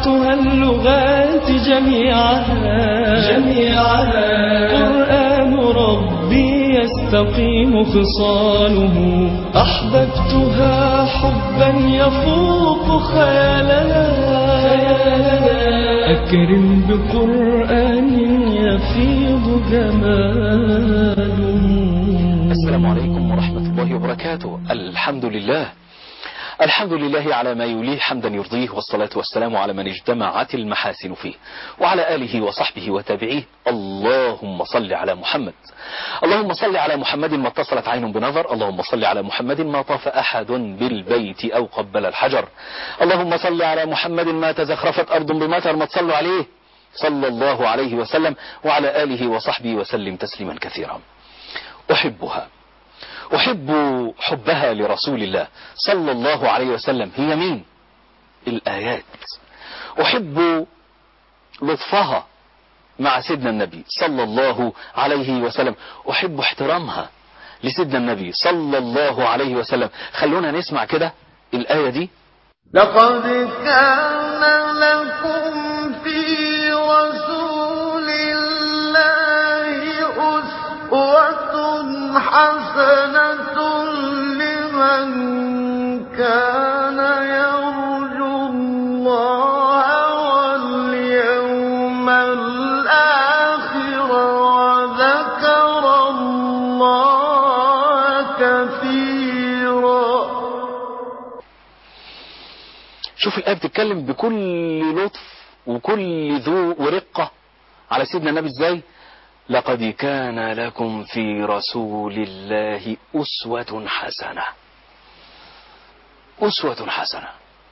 أحببتها اللغات جميعها جميعها قرآن ربي يستقيم خصاله أحببتها حبا يفوق خيالنا أكرم بقرآن يفيض جماله السلام عليكم ورحمة الله وبركاته الحمد لله الحمد لله على ما يليه حمدا يرضيه والصلاة والسلام على من اجتمعت المحاسن فيه وعلى آله وصحبه وتابعيه اللهم صل على محمد اللهم صل على محمد ما اتصلت عين بنظر اللهم صل على محمد ما طاف أحد بالبيت أو قبل الحجر اللهم صل على محمد ما تزخرفت أرض بمطر ما تصلوا عليه صلى الله عليه وسلم وعلى آله وصحبه وسلم تسليما كثيرا أحبها أحب حبها لرسول الله صلى الله عليه وسلم هي مين الآيات أحب لطفها مع سيدنا النبي صلى الله عليه وسلم أحب احترامها لسيدنا النبي صلى الله عليه وسلم خلونا نسمع كده الآية دي لقد كان لكم في رسول الله أسوة حسنة لمن كان يرجو الله واليوم الآخر وذكر الله كثيرا شوف الآية بتتكلم بكل لطف وكل ذو ورقة على سيدنا النبي ازاي لقد كان لكم في رسول الله أسوة حسنة أسوة حسنة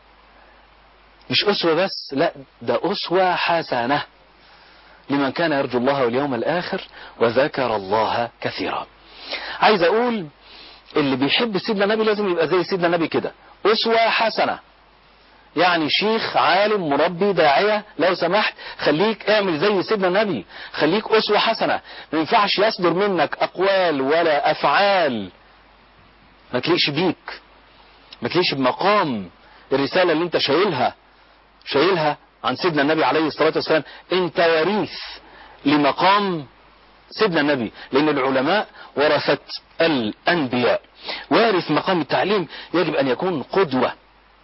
مش أسوة بس لا ده أسوة حسنة لمن كان يرجو الله واليوم الآخر وذكر الله كثيرا عايز أقول اللي بيحب سيدنا النبي لازم يبقى زي سيدنا النبي كده أسوة حسنة يعني شيخ عالم مربي داعية لو سمحت خليك اعمل زي سيدنا النبي خليك أسوة حسنة ما ينفعش يصدر منك أقوال ولا أفعال ما تليقش بيك ما تليقش بمقام الرسالة اللي انت شايلها شايلها عن سيدنا النبي عليه الصلاة والسلام انت وريث لمقام سيدنا النبي لأن العلماء ورثت الأنبياء وارث مقام التعليم يجب أن يكون قدوة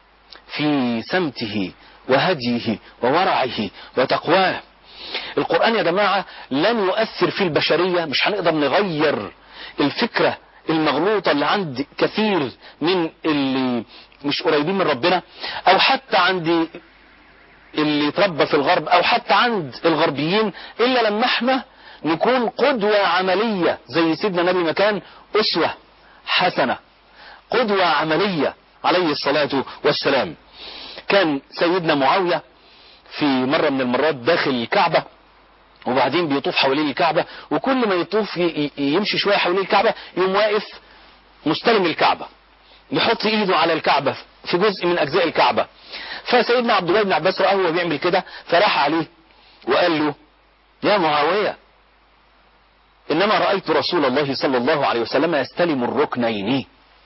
في سمته وهديه وورعه وتقواه القرآن يا جماعة لن يؤثر في البشرية مش هنقدر نغير الفكرة المغلوطة اللي عند كثير من اللي مش قريبين من ربنا او حتى عند اللي اتربى في الغرب او حتى عند الغربيين الا لما احنا نكون قدوة عملية زي سيدنا النبي مكان اسوة حسنة قدوة عملية عليه الصلاة والسلام كان سيدنا معاوية في مرة من المرات داخل الكعبة وبعدين بيطوف حوالين الكعبة وكل ما يطوف يمشي شوية حوالين الكعبة يقوم واقف مستلم الكعبة يحط ايده على الكعبة في جزء من اجزاء الكعبة فسيدنا عبد الله بن عباس رآه وهو بيعمل كده فراح عليه وقال له يا معاوية انما رأيت رسول الله صلى الله عليه وسلم يستلم الركنين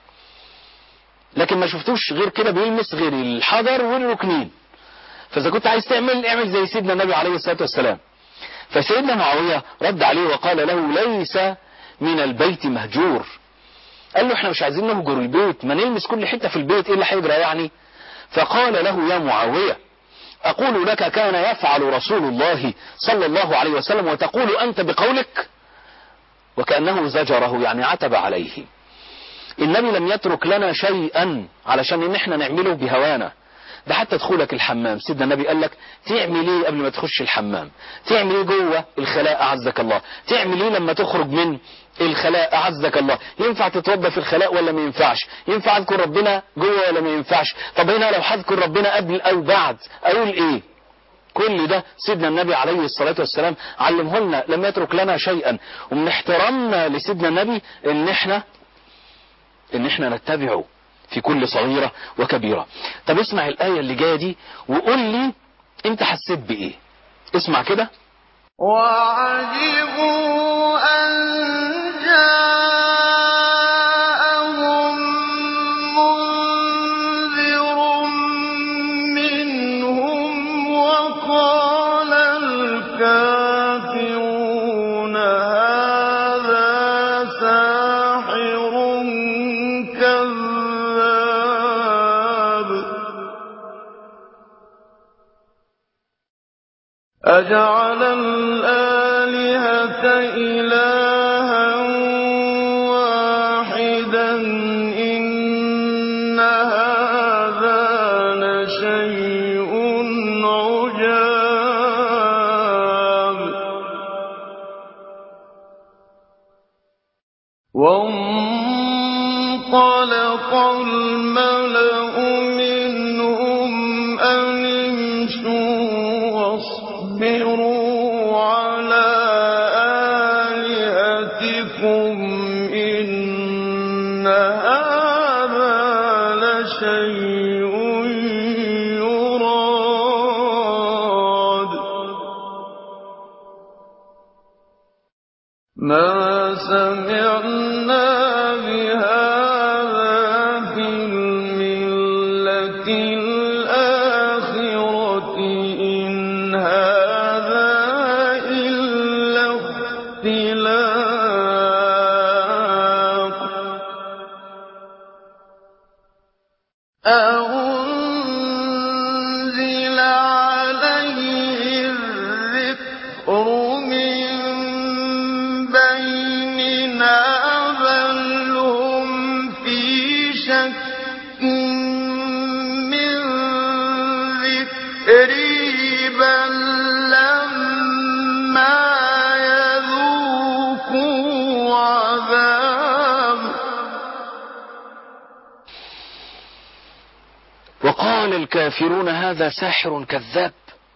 لكن ما شفتوش غير كده بيلمس غير الحجر والركنين فاذا كنت عايز تعمل اعمل زي سيدنا النبي عليه الصلاة والسلام فسيدنا معاوية رد عليه وقال له ليس من البيت مهجور قال له احنا مش عايزين نهجر البيت ما نلمس كل حتة في البيت ايه اللي هيجرى يعني فقال له يا معاوية اقول لك كان يفعل رسول الله صلى الله عليه وسلم وتقول انت بقولك وكأنه زجره يعني عتب عليه النبي لم يترك لنا شيئا علشان ان احنا نعمله بهوانا ده حتى دخولك الحمام سيدنا النبي قال لك تعمل ايه قبل ما تخش الحمام تعمل ايه جوه الخلاء اعزك الله تعمل ايه لما تخرج من الخلاء اعزك الله ينفع تتوضى في الخلاء ولا ما ينفعش ينفع اذكر ربنا جوه ولا ما ينفعش طب هنا لو هذكر ربنا قبل او بعد اقول ايه كل ده سيدنا النبي عليه الصلاة والسلام علمه لنا لم يترك لنا شيئا ومن احترامنا لسيدنا النبي ان احنا ان احنا نتبعه في كل صغيرة وكبيرة طب اسمع الآية اللي جاية دي وقول لي انت حسيت بايه اسمع كده وعجبوا أن جاءهم منذر منهم أجعل الآلهة إلها واحدا إن هذا لشيء عجاب وانطلق الملأ منهم أن امشوا واصبروا على آلهتكم إن هذا لشيء يراد ما سمعنا بهذا في الملة الآخرة إن هذا إلا اختلاق أنزل عليه الذكر من بيننا بل هم في شك من ذكري بل لما يذوقوا عذاب وقال الكافرون هذا ساحر كذاب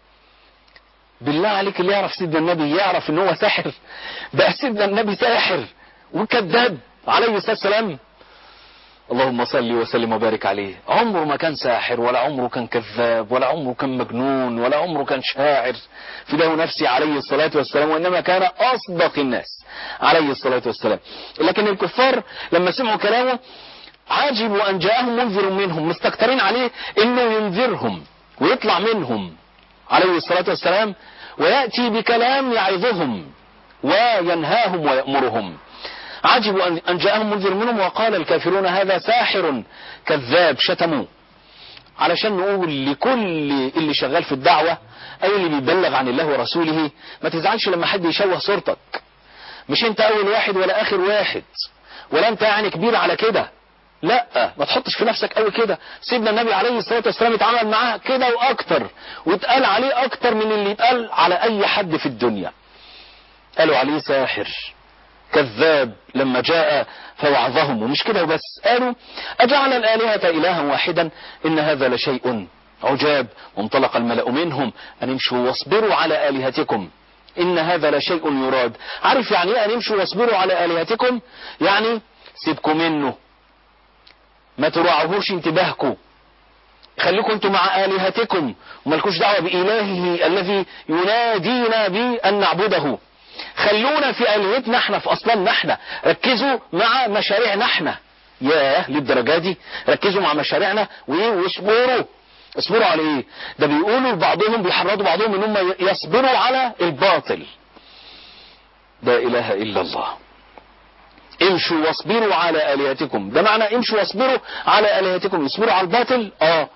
بالله عليك اللي يعرف سيدنا النبي يعرف ان هو ساحر بقى سيدنا النبي ساحر وكذاب عليه الصلاه والسلام اللهم صل وسلم وبارك عليه عمره ما كان ساحر ولا عمره كان كذاب ولا عمره كان مجنون ولا عمره كان شاعر فداه نفسي عليه الصلاة والسلام وإنما كان أصدق الناس عليه الصلاة والسلام لكن الكفار لما سمعوا كلامه عجبوا أن جاءهم منذر منهم مستكترين عليه إنه ينذرهم ويطلع منهم عليه الصلاة والسلام ويأتي بكلام يعظهم وينهاهم ويأمرهم عجبوا أن- أن جاءهم منذر منهم وقال الكافرون هذا ساحر كذاب شتموه علشان نقول لكل اللي شغال في الدعوة أو اللي بيبلغ عن الله ورسوله ما تزعلش لما حد يشوه صورتك مش انت أول واحد ولا آخر واحد ولا انت يعني كبير على كده لا ما تحطش في نفسك قوي كده سيدنا النبي عليه الصلاة والسلام اتعامل معاه كده واكتر واتقال عليه اكتر من اللي اتقال على اي حد في الدنيا قالوا عليه ساحر كذاب لما جاء فوعظهم ومش كده وبس قالوا أجعل الآلهة إلها واحدا إن هذا لشيء عجاب وانطلق الملأ منهم أن امشوا واصبروا على آلهتكم إن هذا لشيء يراد عارف يعني ايه أن امشوا واصبروا على آلهتكم يعني سيبكوا منه ما تراعوهوش انتباهكم خليكم انتم مع آلهتكم وملكوش دعوة بإلهه الذي ينادينا بأن نعبده خلونا في آلهتنا احنا في أصلنا احنا ركزوا مع مشاريعنا احنا ياه للدرجة دي ركزوا مع مشاريعنا وايه واصبروا اصبروا على ايه ده بيقولوا بعضهم بيحرضوا بعضهم ان هم يصبروا على الباطل لا اله الا الله امشوا واصبروا على آلهتكم ده معنى امشوا واصبروا على آلهتكم يصبروا على الباطل اه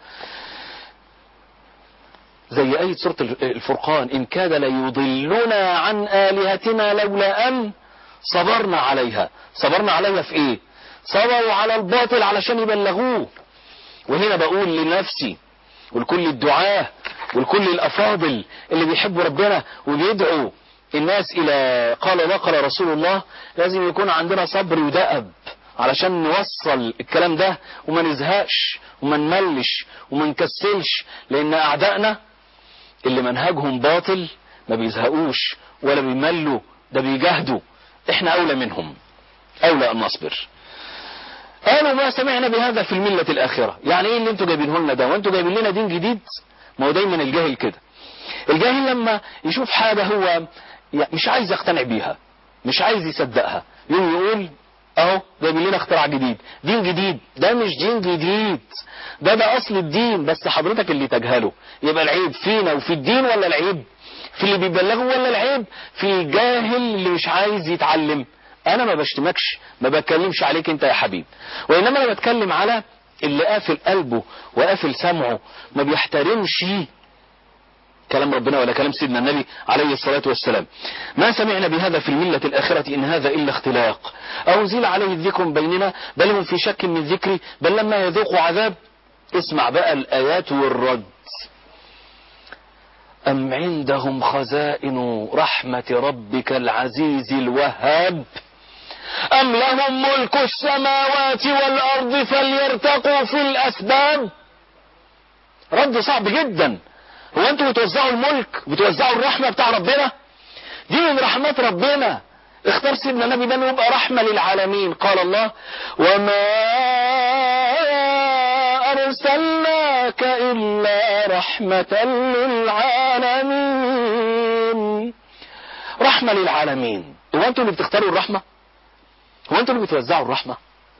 زي آية سورة الفرقان إن كاد ليضلنا عن آلهتنا لولا أن صبرنا عليها صبرنا عليها في إيه صبروا على الباطل علشان يبلغوه وهنا بقول لنفسي ولكل الدعاة ولكل الأفاضل اللي بيحبوا ربنا وبيدعوا الناس إلى قال الله قال رسول الله لازم يكون عندنا صبر ودأب علشان نوصل الكلام ده وما نزهقش وما نملش وما نكسلش لأن أعدائنا اللي منهجهم باطل ما بيزهقوش ولا بيملوا ده بيجاهدوا احنا أولى منهم أولى أن نصبر قالوا ما سمعنا بهذا في الملة الآخرة يعني ايه اللي انتوا جايبينه لنا ده وانتوا جايبين لنا دين جديد ما هو دايما الجاهل كده الجاهل لما يشوف حاجة هو مش عايز يقتنع بيها مش عايز يصدقها يوم يقول اهو جايبين لنا اختراع جديد دين جديد ده مش دين جديد ده ده اصل الدين بس حضرتك اللي تجهله يبقى العيب فينا وفي الدين ولا العيب في اللي بيبلغه ولا العيب في الجاهل اللي مش عايز يتعلم انا ما بشتمكش ما بتكلمش عليك انت يا حبيب وانما انا بتكلم على اللي قافل قلبه وقافل سمعه ما بيحترمش كلام ربنا ولا كلام سيدنا النبي عليه الصلاة والسلام ما سمعنا بهذا في الملة الآخرة إن هذا إلا اختلاق أنزل عليه الذكر من بيننا بل هم في شك من ذكري بل لما يذوقوا عذاب اسمع بقى الآيات والرد أم عندهم خزائن رحمة ربك العزيز الوهاب أم لهم ملك السماوات والأرض فليرتقوا في الأسباب رد صعب جدا هو انتوا بتوزعوا الملك بتوزعوا الرحمة بتاع ربنا دي من رحمات ربنا اختار سيدنا النبي ده انه يبقى رحمة للعالمين قال الله وما أرسلناك إلا رحمة للعالمين رحمة للعالمين هو انتوا اللي بتختاروا الرحمة هو انتوا اللي بتوزعوا الرحمة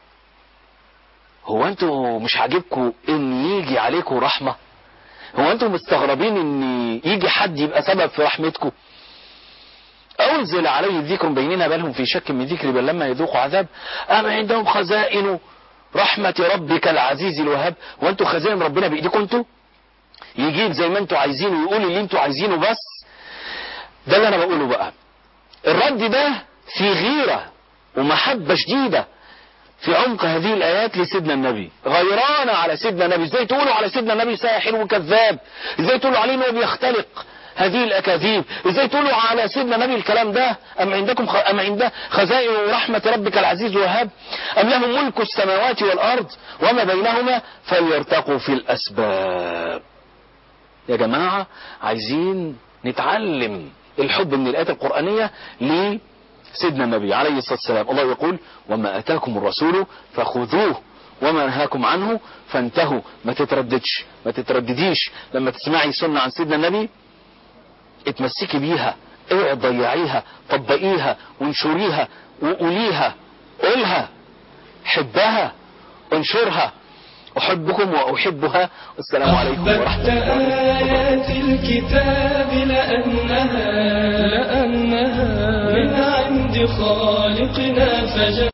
هو انتوا مش عاجبكم ان يجي عليكم رحمة هو انتوا مستغربين ان يجي حد يبقى سبب في رحمتكم أنزل عليه الذكر بيننا بل هم في شك من ذكري بل لما يذوقوا عذاب أم عندهم خزائن رحمة ربك العزيز الوهاب وانتوا خزائن ربنا بإيديكم انتوا يجيب زي ما انتوا عايزينه ويقول اللي انتوا عايزينه بس ده اللي انا بقوله بقى الرد ده في غيرة ومحبة شديدة في عمق هذه الآيات لسيدنا النبي غيران على سيدنا النبي ازاي تقولوا على سيدنا النبي ساحر وكذاب ازاي تقولوا عليه انه بيختلق هذه الأكاذيب ازاي تقولوا على سيدنا النبي الكلام ده أم عندكم خ... أم عنده خزائن رحمة ربك العزيز وهاب أم لهم ملك السماوات والأرض وما بينهما فليرتقوا في الأسباب يا جماعة عايزين نتعلم الحب من الآيات القرآنية لسيدنا النبي عليه الصلاة والسلام الله يقول وما أتاكم الرسول فخذوه وما نهاكم عنه فانتهوا ما تترددش ما تتردديش لما تسمعي سنة عن سيدنا النبي اتمسكي بيها اوعي تضيعيها طبقيها وانشريها وقوليها قولها حبها انشرها أحبكم وأحبها والسلام عليكم ورحمة الله آيات الكتاب لأنها لأنها من عند خالقنا فجاء